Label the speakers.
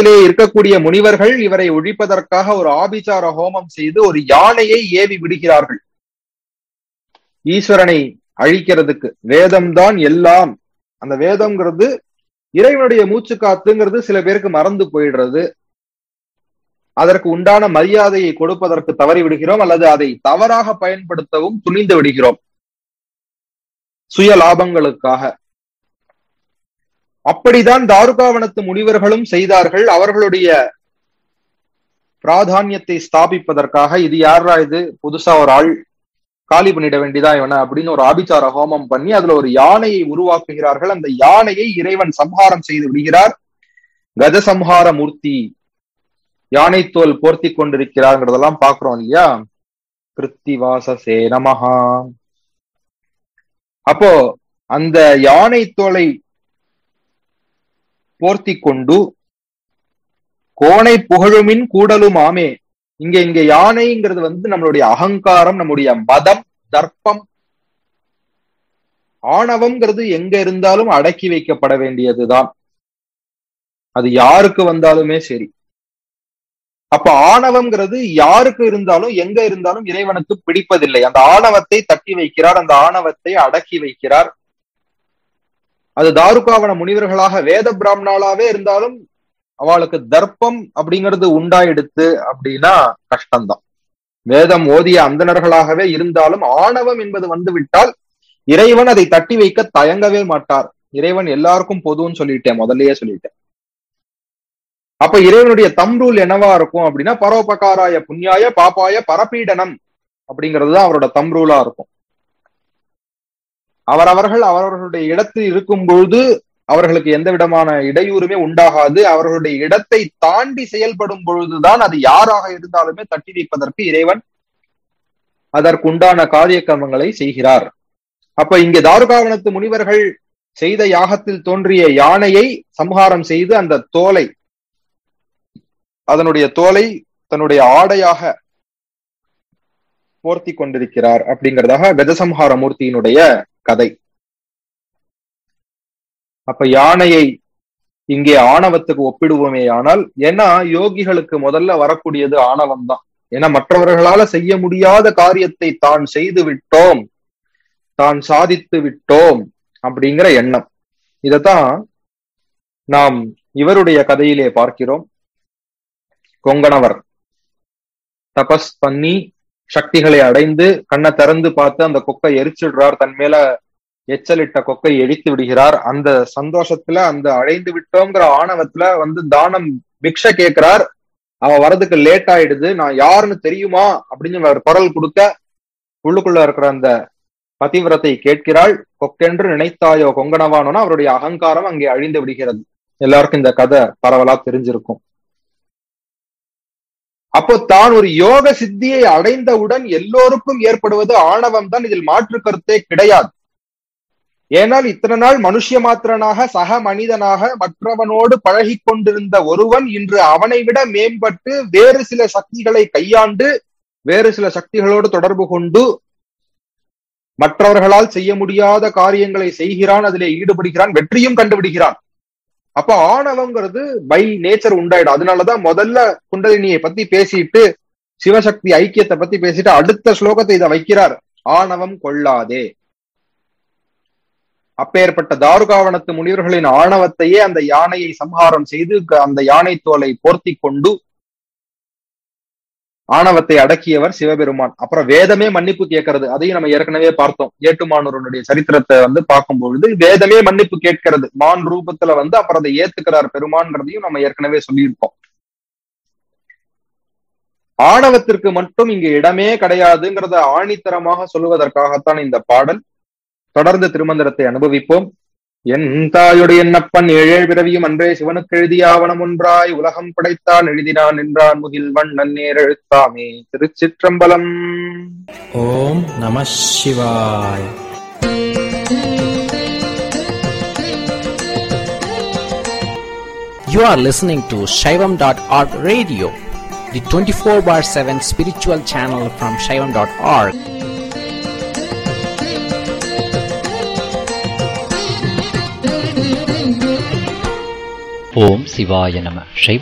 Speaker 1: லோகத்திலே இருக்கக்கூடிய முனிவர்கள் இவரை ஒழிப்பதற்காக ஒரு ஆபிசார ஹோமம் செய்து ஒரு யானையை ஏவி விடுகிறார்கள் ஈஸ்வரனை அழிக்கிறதுக்கு வேதம் தான் எல்லாம் அந்த வேதம்ங்கிறது இறைவனுடைய மூச்சு காத்துங்கிறது சில பேருக்கு மறந்து போயிடுறது அதற்கு உண்டான மரியாதையை கொடுப்பதற்கு தவறி விடுகிறோம் அல்லது அதை தவறாக பயன்படுத்தவும் துணிந்து விடுகிறோம் சுய லாபங்களுக்காக அப்படிதான் தாருகாவனத்து முனிவர்களும் செய்தார்கள் அவர்களுடைய பிராதானியத்தை ஸ்தாபிப்பதற்காக இது யாரா இது புதுசா ஒரு ஆள் காலி பண்ணிட வேண்டியதா இவன அப்படின்னு ஒரு ஆபிச்சார ஹோமம் பண்ணி அதுல ஒரு யானையை உருவாக்குகிறார்கள் அந்த யானையை இறைவன் சம்ஹாரம் செய்து விடுகிறார் கஜசம்ஹார மூர்த்தி யானை தோல் போர்த்தி கொண்டிருக்கிறார்ங்கிறதெல்லாம் பாக்குறோம் இல்லையா கிருத்திவாசசே நமஹா அப்போ அந்த யானை தோலை போர்த்தி கொண்டு கோணை புகழுமின் கூடலும் ஆமே இங்க இங்க யானைங்கிறது வந்து நம்மளுடைய அகங்காரம் நம்முடைய மதம் தர்ப்பம் ஆணவம்ங்கிறது எங்க இருந்தாலும் அடக்கி வைக்கப்பட வேண்டியதுதான் அது யாருக்கு வந்தாலுமே சரி அப்ப ஆணவம்ங்கிறது யாருக்கு இருந்தாலும் எங்க இருந்தாலும் இறைவனுக்கு பிடிப்பதில்லை அந்த ஆணவத்தை தட்டி வைக்கிறார் அந்த ஆணவத்தை அடக்கி வைக்கிறார் அது தாருகாவன முனிவர்களாக வேத பிராமணாலாவே இருந்தாலும் அவளுக்கு தர்ப்பம் அப்படிங்கிறது உண்டாயிடுத்து அப்படின்னா கஷ்டம்தான் வேதம் ஓதிய அந்தணர்களாகவே இருந்தாலும் ஆணவம் என்பது வந்து விட்டால் இறைவன் அதை தட்டி வைக்க தயங்கவே மாட்டார் இறைவன் எல்லாருக்கும் பொதுன்னு சொல்லிட்டேன் முதல்லயே சொல்லிட்டேன் அப்ப இறைவனுடைய தம்ரூல் என்னவா இருக்கும் அப்படின்னா பரோபகாராய புண்ணியாய பாப்பாய பரப்பீடனம் அப்படிங்கிறது தான் அவரோட தம்ரூலா இருக்கும் அவரவர்கள் அவரவர்களுடைய இடத்தில் இருக்கும் பொழுது அவர்களுக்கு எந்த விதமான இடையூறுமே உண்டாகாது அவர்களுடைய இடத்தை தாண்டி செயல்படும் பொழுதுதான் அது யாராக இருந்தாலுமே தட்டி வைப்பதற்கு இறைவன் அதற்குண்டான காரிய கர்மங்களை செய்கிறார் அப்ப இங்க தாருகாவனத்து முனிவர்கள் செய்த யாகத்தில் தோன்றிய யானையை சம்ஹாரம் செய்து அந்த தோலை அதனுடைய தோலை தன்னுடைய ஆடையாக போர்த்தி கொண்டிருக்கிறார் அப்படிங்கிறதாக கஜசம்ஹார மூர்த்தியினுடைய கதை அப்ப யானையை இங்கே ஆணவத்துக்கு ஒப்பிடுவோமே ஆனால் ஏன்னா யோகிகளுக்கு முதல்ல வரக்கூடியது ஆணவம் தான் ஏன்னா மற்றவர்களால செய்ய முடியாத காரியத்தை தான் செய்து விட்டோம் தான் சாதித்து விட்டோம் அப்படிங்கிற எண்ணம் இதத்தான் நாம் இவருடைய கதையிலே பார்க்கிறோம் கொங்கணவர் தபஸ் பண்ணி சக்திகளை அடைந்து கண்ணை திறந்து பார்த்து அந்த கொக்கை எரிச்சிடுறார் தன் மேல எச்சலிட்ட கொக்கை எரித்து விடுகிறார் அந்த சந்தோஷத்துல அந்த அடைந்து விட்டோங்கிற ஆணவத்துல வந்து தானம் பிக்ஷ கேட்கிறார் அவ வரதுக்கு லேட் ஆயிடுது நான் யாருன்னு தெரியுமா அப்படின்னு அவர் குரல் கொடுக்க உள்ளுக்குள்ள இருக்கிற அந்த பதிவிரத்தை கேட்கிறாள் கொக்கென்று நினைத்தாயோ கொங்கணவானோனா அவருடைய அகங்காரம் அங்கே அழிந்து விடுகிறது எல்லாருக்கும் இந்த கதை பரவலா தெரிஞ்சிருக்கும் அப்போ தான் ஒரு யோக சித்தியை அடைந்தவுடன் எல்லோருக்கும் ஏற்படுவது ஆணவம் தான் இதில் மாற்று கருத்தே கிடையாது ஏனால் இத்தனை நாள் மனுஷ மாத்திரனாக சக மனிதனாக மற்றவனோடு பழகி கொண்டிருந்த ஒருவன் இன்று அவனை விட மேம்பட்டு வேறு சில சக்திகளை கையாண்டு வேறு சில சக்திகளோடு தொடர்பு கொண்டு மற்றவர்களால் செய்ய முடியாத காரியங்களை செய்கிறான் அதிலே ஈடுபடுகிறான் வெற்றியும் கண்டுபிடிக்கிறான் அப்ப ஆணவங்கிறது பை நேச்சர் உண்டாயிடும் அதனாலதான் முதல்ல குண்டலினியை பத்தி பேசிட்டு சிவசக்தி ஐக்கியத்தை பத்தி பேசிட்டு அடுத்த ஸ்லோகத்தை இதை வைக்கிறார் ஆணவம் கொள்ளாதே அப்பேற்பட்ட தாருகாவனத்து முனிவர்களின் ஆணவத்தையே அந்த யானையை சம்ஹாரம் செய்து அந்த யானை தோலை போர்த்தி கொண்டு ஆணவத்தை அடக்கியவர் சிவபெருமான் அப்புறம் வேதமே மன்னிப்பு கேட்கறது அதையும் நம்ம ஏற்கனவே பார்த்தோம் ஏட்டுமானூரனுடைய சரித்திரத்தை வந்து பார்க்கும் பொழுது வேதமே மன்னிப்பு கேட்கிறது மான் ரூபத்துல வந்து அப்புறம் அதை ஏத்துக்கிறார் பெருமான்றதையும் நம்ம ஏற்கனவே சொல்லியிருக்கோம் ஆணவத்திற்கு மட்டும் இங்கு இடமே கிடையாதுங்கிறத ஆணித்தரமாக சொல்லுவதற்காகத்தான் இந்த பாடல் தொடர்ந்து திருமந்திரத்தை அனுபவிப்போம் என் தாயுடைய என்னப்பன் ஏழேழ் பிறவியும் அன்றே சிவனுக்கு எழுதிய ஆவணம் ஒன்றாய் உலகம் படைத்தான் எழுதினான் என்றான் முகில் வண்ணன் நேர் எழுத்தாமே திருச்சிற்றம்பலம்
Speaker 2: ஓம் நம சிவாய் You are listening to Shaivam.org radio, the 24 bar 7 spiritual channel from Shaivam.org.
Speaker 3: ஓம் சிவாய நம சைவ